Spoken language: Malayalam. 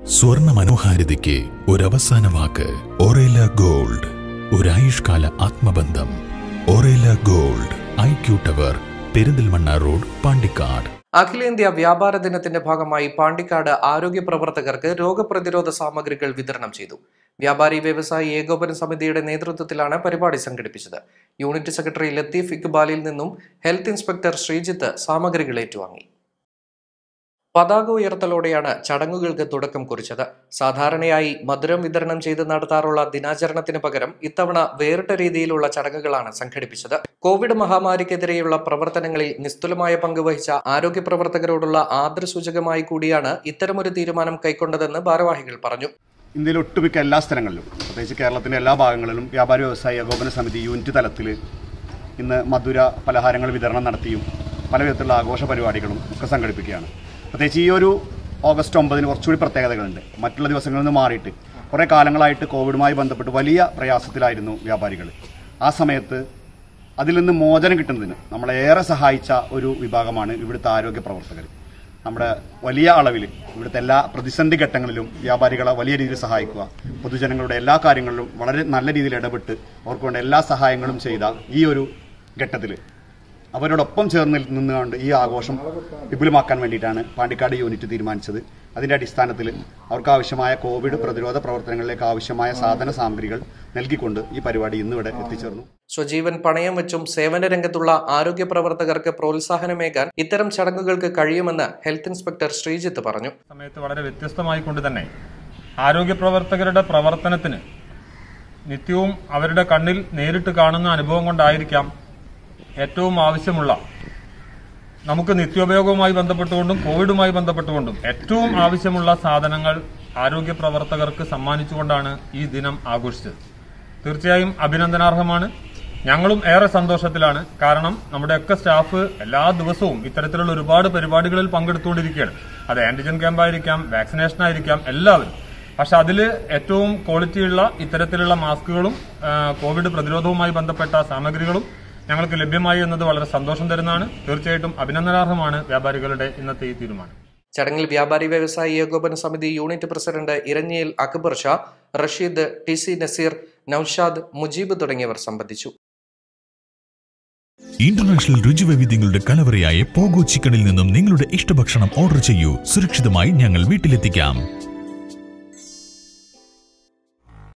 സ്വർണ്ണ മനോഹാരിതയ്ക്ക് ഒരവസാന വാക്ക് ഒറേല ഗോൾഡ് ഒരായുഷ്കാല ആത്മബന്ധം Orela gold I Q tower Perinthalmanna road Pandikkad അഖിലേന്ത്യാ വ്യാപാര ദിനത്തിന്റെ ഭാഗമായി പാണ്ടിക്കാട് ആരോഗ്യ പ്രവർത്തകർക്ക് രോഗപ്രതിരോധ സാമഗ്രികൾ വിതരണം ചെയ്തു വ്യാപാരി വ്യവസായി ഏകോപന സമിതിയുടെ നേതൃത്വത്തിലാണ് പരിപാടി സംഘടിപ്പിച്ചത് യൂണിറ്റ് സെക്രട്ടറി ലത്തീഫ് ഇക്ബാലിൽ നിന്നും ഹെൽത്ത് ഇൻസ്പെക്ടർ ശ്രീജിത്ത് സാമഗ്രികൾ ഏറ്റുവാങ്ങി പതാക ഉയർത്തലോടെയാണ് ചടങ്ങുകൾക്ക് തുടക്കം കുറിച്ചത് സാധാരണയായി മധുരം വിതരണം ചെയ്ത് നടത്താറുള്ള ദിനാചരണത്തിന് പകരം ഇത്തവണ വേറിട്ട രീതിയിലുള്ള ചടങ്ങുകളാണ് സംഘടിപ്പിച്ചത് കോവിഡ് മഹാമാരിക്കെതിരെയുള്ള പ്രവർത്തനങ്ങളിൽ നിസ്തുലമായ പങ്ക് വഹിച്ച ആരോഗ്യ പ്രവർത്തകരോടുള്ള ആദരസൂചകമായി കൂടിയാണ് ഇത്തരമൊരു തീരുമാനം കൈക്കൊണ്ടതെന്ന് ഭാരവാഹികൾ പറഞ്ഞു ഇന്ത്യയിലെ ഒട്ടുമിക്ക എല്ലാ സ്ഥലങ്ങളിലും പ്രത്യേകിച്ച് കേരളത്തിൻ്റെ എല്ലാ ഭാഗങ്ങളിലും വ്യാപാരി വ്യവസായ ഏകോപന സമിതി യൂണിറ്റ് തലത്തിൽ ഇന്ന് മധുര പലഹാരങ്ങൾ വിതരണം നടത്തിയും പല വിധത്തിലുള്ള ആഘോഷ പരിപാടികളും ഒക്കെ സംഘടിപ്പിക്കുകയാണ് പ്രത്യേകിച്ച് ഈ ഒരു ഓഗസ്റ്റ് ഒമ്പതിന് കുറച്ചുകൂടി പ്രത്യേകതകളുണ്ട് മറ്റുള്ള ദിവസങ്ങളിൽ നിന്ന് മാറിയിട്ട് കുറേ കാലങ്ങളായിട്ട് കോവിഡുമായി ബന്ധപ്പെട്ട് വലിയ പ്രയാസത്തിലായിരുന്നു വ്യാപാരികൾ ആ സമയത്ത് അതിൽ നിന്ന് മോചനം കിട്ടുന്നതിന് നമ്മളെ ഏറെ സഹായിച്ച ഒരു വിഭാഗമാണ് ഇവിടുത്തെ ആരോഗ്യ പ്രവർത്തകർ നമ്മുടെ വലിയ അളവിൽ ഇവിടുത്തെ എല്ലാ പ്രതിസന്ധി ഘട്ടങ്ങളിലും വ്യാപാരികളെ വലിയ രീതിയിൽ സഹായിക്കുക പൊതുജനങ്ങളുടെ എല്ലാ കാര്യങ്ങളിലും വളരെ നല്ല രീതിയിൽ ഇടപെട്ട് അവർക്ക് വേണ്ട എല്ലാ സഹായങ്ങളും ചെയ്ത ഈ ഒരു ഘട്ടത്തിൽ അവരോടൊപ്പം ചേർന്ന് നിന്നുകൊണ്ട് ഈ ആഘോഷം വിപുലമാക്കാൻ വേണ്ടിയിട്ടാണ് പാണ്ടിക്കാട് യൂണിറ്റ് തീരുമാനിച്ചത് അതിന്റെ അടിസ്ഥാനത്തിൽ അവർക്ക് ആവശ്യമായ കോവിഡ് പ്രതിരോധ പ്രവർത്തനങ്ങളിലേക്ക് ആവശ്യമായ സാധന സാമഗ്രികൾ നൽകിക്കൊണ്ട് ഈ പരിപാടി ഇന്നിവിടെ എത്തിച്ചേർന്നു സ്വജീവൻ പണയം വെച്ചും സേവന രംഗത്തുള്ള ആരോഗ്യ പ്രവർത്തകർക്ക് പ്രോത്സാഹനമേകാൻ ഇത്തരം ചടങ്ങുകൾക്ക് കഴിയുമെന്ന് ഹെൽത്ത് ഇൻസ്പെക്ടർ ശ്രീജിത്ത് പറഞ്ഞു സമയത്ത് വളരെ വ്യത്യസ്തമായി കൊണ്ട് തന്നെ ആരോഗ്യ പ്രവർത്തകരുടെ പ്രവർത്തനത്തിന് നിത്യവും അവരുടെ കണ്ണിൽ നേരിട്ട് കാണുന്ന അനുഭവം കൊണ്ടായിരിക്കാം ഏറ്റവും ആവശ്യമുള്ള നമുക്ക് നിത്യോപയോഗവുമായി ബന്ധപ്പെട്ടുകൊണ്ടും കോവിഡുമായി ബന്ധപ്പെട്ടുകൊണ്ടും ഏറ്റവും ആവശ്യമുള്ള സാധനങ്ങൾ ആരോഗ്യ പ്രവർത്തകർക്ക് സമ്മാനിച്ചുകൊണ്ടാണ് ഈ ദിനം ആഘോഷിച്ചത് തീർച്ചയായും അഭിനന്ദനാർഹമാണ് ഞങ്ങളും ഏറെ സന്തോഷത്തിലാണ് കാരണം നമ്മുടെയൊക്കെ സ്റ്റാഫ് എല്ലാ ദിവസവും ഇത്തരത്തിലുള്ള ഒരുപാട് പരിപാടികളിൽ പങ്കെടുത്തുകൊണ്ടിരിക്കുകയാണ് അത് ആന്റിജൻ ക്യാമ്പ് ആയിരിക്കാം വാക്സിനേഷൻ ആയിരിക്കാം എല്ലാവരും പക്ഷെ അതിൽ ഏറ്റവും ക്വാളിറ്റിയുള്ള ഇത്തരത്തിലുള്ള മാസ്കുകളും ആ, കോവിഡ് പ്രതിരോധവുമായി ബന്ധപ്പെട്ട സാമഗ്രികളും ഞങ്ങൾക്ക് ലഭ്യമായി എന്നത് വളരെ സന്തോഷം തരുന്നതാണ് തീർച്ചയായിട്ടും അഭിനന്ദനാർഹമാണ് വ്യാപാരികളുടെ ഇന്നത്തെ ഈ തീരുമാനം ചടങ്ങിൽ വ്യാപാരി വ്യവസായി ഏകോപന സമിതി യൂണിറ്റ് പ്രസിഡന്റ് ഇരഞ്ഞിയിൽ അക്ബർ ഷാ റഷീദ് ടി സി നസീർ നൌഷാദ് മുജീബ് തുടങ്ങിയവർ സംബന്ധിച്ചു ഇന്റർനാഷണൽ രുചിവൈവിധ്യങ്ങളുടെ കലവറയായ പോഗോ ചിക്കനിൽ നിന്നും നിങ്ങളുടെ ഇഷ്ടഭക്ഷണം ഓർഡർ ചെയ്യൂ സുരക്ഷിതമായി ഞങ്ങൾ വീട്ടിലെത്തിക്കാം